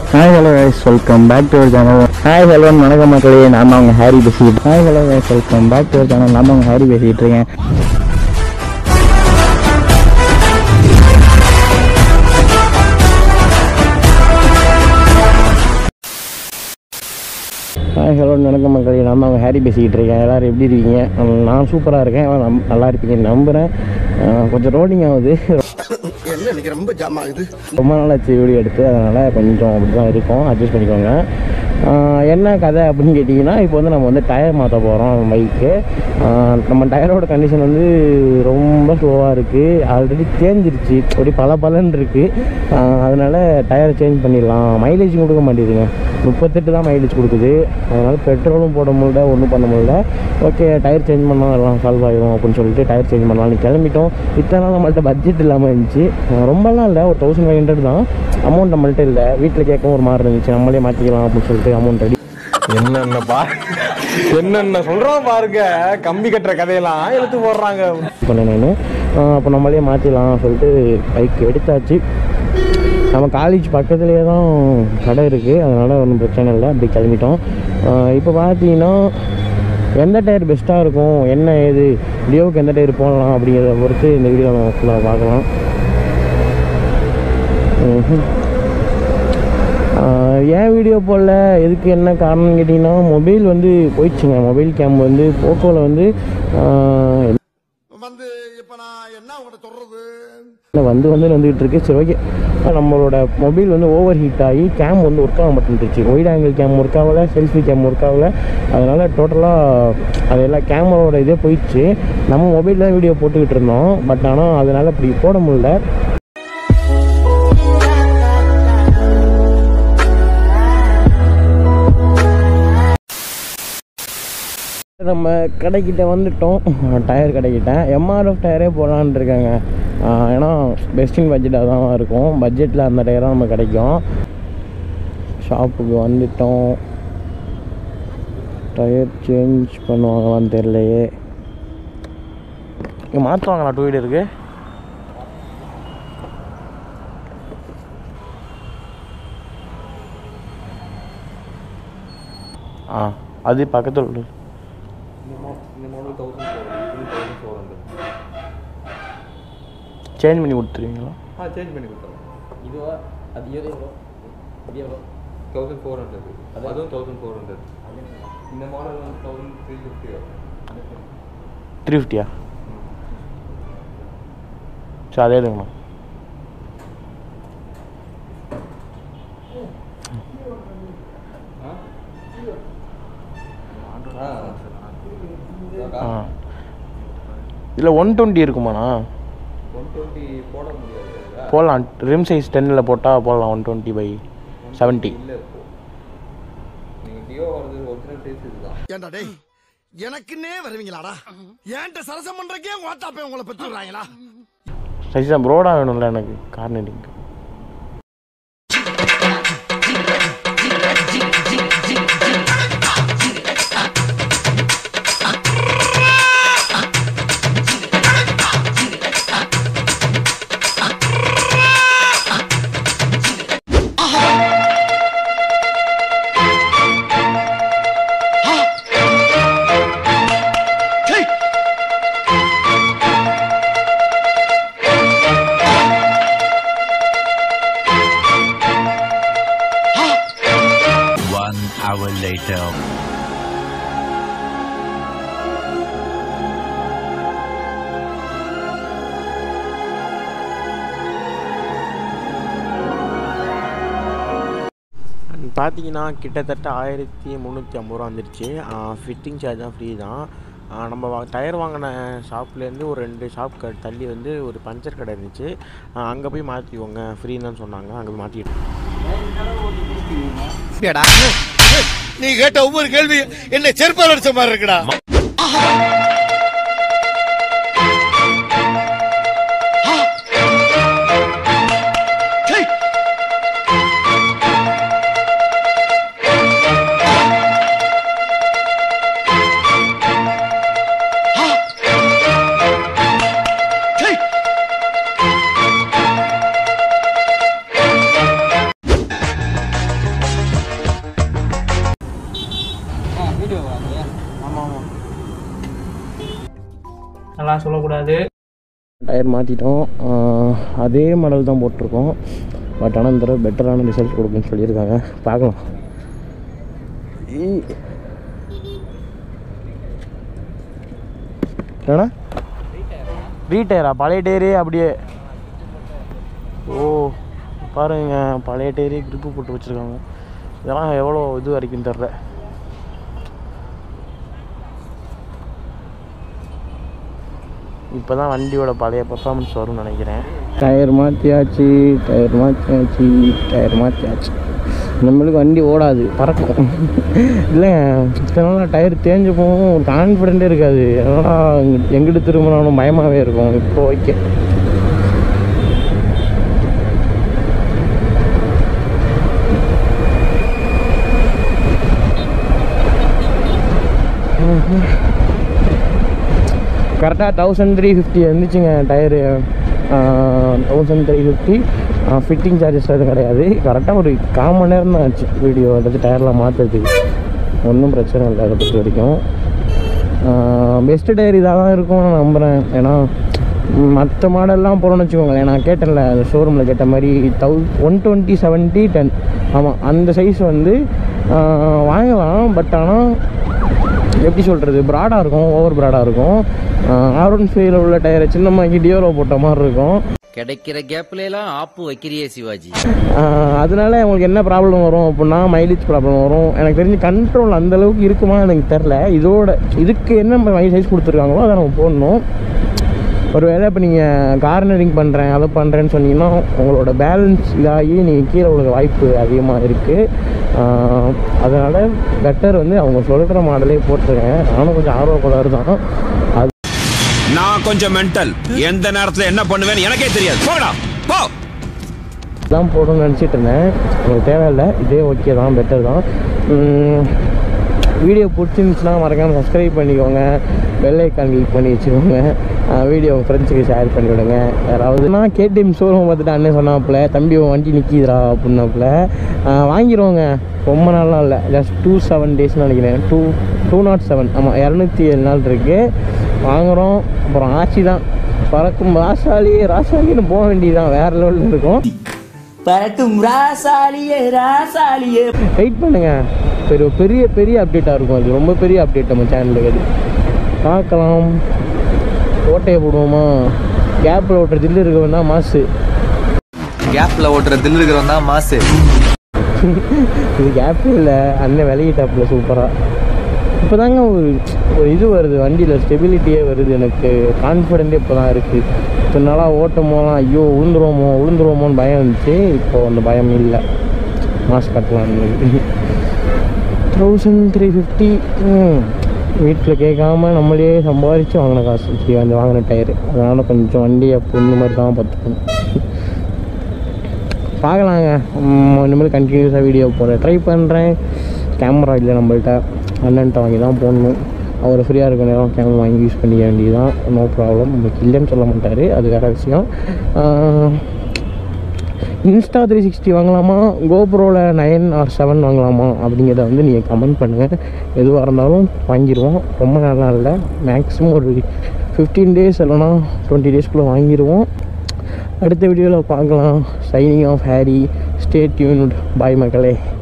Hi hello guys welcome back to channel hi hello வணக்கம் மக்களே நாம அவங்க ஹாரி பேசிட்டு hi hello guys welcome back to channel நாம அவங்க ஹாரி பேசிட்டு இருக்கேன் ஹாய் ஹலோ வணக்கம் மக்களே நாம அவங்க ஹாரி பேசிக்கிட்டு இருக்கேன் எல்லோரும் எப்படி இருக்கீங்க நான் சூப்பராக இருக்கேன் ஆனால் நம் நல்லா இருப்பீங்கன்னு நம்புகிறேன் கொஞ்சம் ரோடிங் ஆகுது என்ன இன்னைக்கு ரொம்ப ஜாம் ஆகுது ரொம்ப நாளாச்சு வீடியோ எடுத்து அதனால் கொஞ்சம் அப்படி தான் இருக்கும் அட்ஜஸ்ட் பண்ணிக்கோங்க ஆஹ் என்ன கதை அப்படின்னு கேட்டிங்கன்னா இப்போ வந்து நம்ம வந்து டயர் மாற்ற போகிறோம் பைக்கு நம்ம டயரோட கண்டிஷன் வந்து ரொம்ப ஸ்லோவாக இருக்குது ஆல்ரெடி தேஞ்சிருச்சு அப்படி பல பலன் இருக்குது அதனால் டயரை சேஞ்ச் பண்ணிடலாம் மைலேஜ் கொடுக்க மாட்டேங்குதுங்க முப்பத்தெட்டு தான் மைலேஜ் கொடுக்குது அதனால் பெட்ரோலும் போட முடியல ஒன்றும் பண்ண முடியல ஓகே டயர் சேஞ்ச் பண்ணால் எல்லாம் சால்வ் ஆகிடும் அப்படின்னு சொல்லிட்டு டயர் சேஞ்ச் பண்ணலாம்னு கிளம்பிட்டோம் இத்தனை நாள் நம்மள்ட்ட பட்ஜெட் இல்லாமல் இருந்துச்சு ஆஹ் ரொம்பலாம் இல்லை ஒரு தௌசண்ட் ஃபைவ் ஹண்ட்ரட் தான் அமௌண்ட் நம்மள்ட்ட இல்லை வீட்டில் கேட்கவும் ஒரு மாதிரி இருந்துச்சு நம்மளே மாற்றிக்கலாம் அப்படின்னு சொல்லிட்டு அமௌண்ட் ரெடி என்னென்ன பா என்னென்ன சொல்றோம் பாருங்க கம்பி கட்டுற கதையெல்லாம் எடுத்து போடுறாங்க பண்ணேன் நான் அப்போ நம்மளே மாற்றிடலாம் சொல்லிட்டு பைக் எடுத்தாச்சு நம்ம காலேஜ் பக்கத்துலேயே தான் கடை இருக்குது அதனால் ஒன்றும் பிரச்சனை இல்லை அப்படி கிளம்பிட்டோம் இப்போ பார்த்தீங்கன்னா எந்த டயர் பெஸ்ட்டாக இருக்கும் என்ன ஏது டியோவுக்கு எந்த டயர் போடலாம் அப்படிங்கிறத பொறுத்து இந்த வீடியோ நம்ம ஃபுல்லாக பார்க்கலாம் ம்ஹும். ஆஹ் ஏன் வீடியோ போடல எதுக்கு என்ன காரணம்னு கேட்டிங்கன்னா மொபைல் வந்து போயிடுச்சுங்க மொபைல் கேம் வந்து போக்கோவில் வந்து ஆஹ் வந்து இப்ப நான் என்ன உங்கள்கிட்ட சொல்றது இல்லை வந்து வந்து வந்துகிட்டு இருக்கு சரி ஓகே நம்மளோட மொபைல் வந்து ஓவர் ஹீட் ஆகி கேம் வந்து ஒர்க் ஆக மாட்டேன்ருச்சு ஒயிட் ஆங்கிள் கேம் ஒர்க் ஆகலை செல்ஃபி கேம் ஒர்க் ஆகலை அதனால் டோட்டலாக அது எல்லாம் கேமராவோட இதே போயிடுச்சு நம்ம மொபைல் தான் வீடியோ போட்டுக்கிட்டு இருந்தோம் பட் ஆனால் அதனால் அப்படி போட முடியல நம்ம கடைக்கிட்ட வந்துட்டோம் டயர் கடைக்கிட்ட எம்ஆர்எஃப் டயரே போடலான்னு இருக்காங்க ஆஹ் ஏன்னா பெஸ்டின் பட்ஜெட்டாக தான் இருக்கும் பட்ஜெட்டில் அந்த டயராக நம்ம கிடைக்கும் ஷாப்புக்கு வந்துட்டோம் டயர் சேஞ்ச் பண்ணுவாங்களான்னு தெரிலையே இங்கே மாற்றுவாங்களா டூ வீலருக்கு ஆ அது பக்கத்தில் உள்ள சேஞ்ச் பண்ணி கொடுத்துருவீங்களா ஆ சேஞ்ச் பண்ணி கொடுத்துறோம் இதுவா அது இது எவ்வளோ இது எவ்வளோ தௌசண்ட் ஃபோர் ஹண்ட்ரட் அதுவும் தௌசண்ட் ஃபோர் ஹண்ட்ரட் இந்த மாடல் வந்து தௌசண்ட் த்ரீ ஃபிஃப்டி த்ரீ ஃபிஃப்டியா சரி அதே எடுங்கண்ணா ஆ இதில் ஒன் டுவெண்ட்டி இருக்குமாண்ணா ஒன் டுவெண்ட்டி போட முடியாது போடலாம் ரிம் சைஸ் டென்னில் போட்டால் போடலாம் ஒன் டுவெண்ட்டி பை செவன்ட்டி இல்லை இப்போ நீங்கள் டியோ வரது ஒரிஜினல் சைஸ் இதுதான் ஏன்டா டேய் எனக்குன்னே வருவீங்களாடா ஏன்ட்ட சரசம் பண்றக்கே வாட்டாப்பே உங்களை பெற்றுறாங்களா சைஸ் தான் ப்ரோடா வேணும்ல எனக்கு கார்னரிங் One hour later. பார்த்தீங்கன்னா கிட்டத்தட்ட ஆயிரத்தி முந்நூற்றி ஐம்பது ரூபா வந்துருச்சு ஃபிட்டிங் சார்ஜ் தான் ஃப்ரீ தான் ஆ, நம்ம வா டயர் வாங்கின ஷாப்லேருந்து ஒரு ரெண்டு ஷாப் க தள்ளி வந்து ஒரு பஞ்சர் கடை இருந்துச்சு அங்கே போய் மாற்றிக்கோங்க ஃப்ரீன்னு தான் சொன்னாங்க அங்கே போய் மாற்றிக்கிட்டோம் நீ கேட்ட ஒவ்வொரு கேள்வி என்ன செருப்பால் அடிச்ச மாதிரி இருக்குடா அதெல்லாம் சொல்லக்கூடாது டயர் மாற்றிட்டோம் அதே மாடல் தான் போட்டிருக்கோம் பட் ஆனால் இந்த தடவை பெட்டரான ரிசல்ட் கொடுக்குன்னு சொல்லியிருக்காங்க பார்க்கலாம் ஈ. என்னண்ணா ரீடயரா பழைய டயரே அப்படியே ஓ பாருங்க பழைய டயரே கிரிப்பு போட்டு வச்சுருக்காங்க இதெல்லாம் எவ்வளோ இது வரைக்கும் தெரில இப்போ தான் வண்டியோட பழைய பர்ஃபார்மன்ஸ் வரும்னு நினைக்கிறேன் டயர் மாற்றியாச்சு டயர் மாற்றியாச்சு டயர் மாற்றியாச்சு நம்மளுக்கு வண்டி ஓடாது பறக்கும் இல்லைங்க இதனால டயர் தேஞ்சு போகும் ஒரு கான்ஃபிடென்ட்டே இருக்காது அதனால் எங்கிட்டு திரும்பினாலும் பயமாகவே இருக்கும் இப்போ ஓகே கரெக்டாக தௌசண்ட் த்ரீ ஃபிஃப்டி இருந்துச்சுங்க tyre thousand three fifty fitting charges எதுவும் கிடையாது கரெக்டாக ஒரு கால் மணி நேரம் தான் ஆச்சு வீடியோ அதாவது டயர்லாம் மாற்றுறதுக்கு ஒன்றும் பிரச்சனை இல்லை அதை பொறுத்த வரைக்கும் பெஸ்ட்டு டயர் இதாக தான் இருக்கும்னு நான் நம்புகிறேன் ஏன்னா மற்ற மாடல்லாம் போகிறோன்னு வச்சுக்கோங்களேன் நான் கேட்டேன்ல அந்த ஷோரூமில் கேட்ட மாதிரி தௌ ஒன் டுவெண்ட்டி செவன்ட்டி டென் ஆமாம் அந்த சைஸ் வந்து ஆஹ், வாங்கலாம் பட் ஆனால் எப்படி சொல்கிறது ப்ராடாக இருக்கும் ஓவர் ப்ராடாக இருக்கும் ஆர் ஒன் ஃபைவ்ல உள்ள டயரை சின்னமாக்கி டியோரோ போட்ட மாதிரி இருக்கும் கிடைக்கிற கேப்ல எல்லாம் ஆப்பு வைக்கிறியே சிவாஜி ஆஹ் அதனால உங்களுக்கு என்ன ப்ராப்ளம் வரும் அப்படின்னா மைலேஜ் ப்ராப்ளம் வரும் எனக்கு தெரிஞ்சு கண்ட்ரோல் அந்த அளவுக்கு இருக்குமா எனக்கு தெரில இதோட இதுக்கு என்ன மைலேஜ் சைஸ் கொடுத்துருக்காங்களோ அதை நம்ம போடணும் ஒருவேளை இப்போ நீங்கள் கார்னரிங் பண்ணுறேன் அதை பண்ணுறேன்னு சொன்னீங்கன்னா உங்களோட பேலன்ஸ் இதாகி நீங்கள் கீழே உள்ள வாய்ப்பு அதிகமாக இருக்குது அதனால் பெட்டர் வந்து அவங்க சொல்கிற மாடலே போட்டிருக்கேன் நானும் கொஞ்சம் ஆர்வக்கோளாறு தான் அது நான் கொஞ்சம் மென்டல் எந்த நேரத்துல என்ன பண்ணுவேன்னு எனக்கே தெரியாது போடா போ தான் போடணும்னு நினச்சிட்டு இருந்தேன் உங்களுக்கு தேவையில்லை இதே ஓகே தான் பெட்டர் தான் வீடியோ பிடிச்சிருந்துச்சுன்னா மறக்காமல் சப்ஸ்கிரைப் பண்ணிக்கோங்க பெல் ஐக்கான் கிளிக் பண்ணி வச்சுக்கோங்க வீடியோ உங்கள் ஃப்ரெண்ட்ஸுக்கு ஷேர் பண்ணி விடுங்க யாராவது நான் கேடிஎம் ஷோரூம் பார்த்துட்டு அண்ணன் சொன்னாப்புல தம்பி உன் வண்டி நிற்கிதுரா அப்படின்னாப்புல ஆஹ் வாங்கிடுவோங்க ரொம்ப நாள்லாம் இல்லை ஜஸ்ட் டூ செவன் டேஸ்னு நினைக்கிறேன் டூ டூ நாட் செவன் ஆமாம் இரநூத்தி ஏழு நாள் இருக்குது வாங்குகிறோம் அப்புறம் ஆட்சி தான் பறக்கும் ராசாலி ராசாலின்னு போக வேண்டியதுதான் வேறு லெவலில் இருக்கும் பரட்டும் ராசாலியே ராசாலியே வெயிட் பண்ணுங்க பெரிய பெரிய பெரிய அப்டேட்டாக இருக்கும் அது ரொம்ப பெரிய அப்டேட் நம்ம சேனலுக்கு அது பார்க்கலாம் ஓட்டையை போடுவோமா கேப்பில் ஓட்டுற தில்லு இருக்க வேணா மாசு கேப்ல ஓட்டுற தில் இருக்கிறவன் தான் மாசு இது கேப்பே இல்லை அண்ணன் விலகிட்டாப்புல சூப்பராக இப்போ தாங்க ஒரு ஒரு இது வருது வண்டியில் ஸ்டெபிலிட்டியே வருது எனக்கு கான்ஃபிடென்ட்டே இப்போ தான் இருக்குது இத்தனை நாளாக ஓட்டும் போதெல்லாம் ஐயோ விழுந்துருவோமோ விழுந்துருவோமோன்னு பயம் இருந்துச்சு இப்போ அந்த பயம் இல்லை மாஸ்க் கட்டலாம் தௌசண்ட் த்ரீ ஃபிஃப்டி வீட்டில் கேட்காம நம்மளே சம்பாதிச்சு வாங்கின காசு சரி வந்து வாங்கின டயரு அதனால் கொஞ்சம் வண்டியை பொண்ணு மாதிரி தான் பார்த்துக்கணும் பார்க்கலாங்க உம், இனிமேல் கண்டினியூஸாக வீடியோ போடுறேன் ட்ரை பண்ணுறேன் கேமரா இல்லை நம்மள்ட்ட அண்ணன்ட்ட வாங்கி தான் போடணும் அவர் ஃப்ரீயாக இருக்க நேரம் கேமரா வாங்கி யூஸ் பண்ணிக்க வேண்டியதுதான் நோ ப்ராப்ளம் உங்களுக்கு இல்லைன்னு சொல்ல மாட்டார் அது வேறு விஷயம் இன்ஸ்டா த்ரீ சிக்ஸ்டி வாங்கலாமா கோப்ரோவில் நைன் ஆர் செவன் வாங்கலாமா அப்படிங்கிறத வந்து நீங்கள் கமெண்ட் பண்ணுங்கள் எதுவாக இருந்தாலும் வாங்கிடுவோம் ரொம்ப நல்லா இல்லை மேக்ஸிமம் ஒரு ஃபிஃப்டீன் டேஸ் இல்லைனா டுவெண்ட்டி டேஸ்க்குள்ளே வாங்கிடுவோம் அடுத்த வீடியோவில் பார்க்கலாம் signing off Harry stay tuned bye மக்களே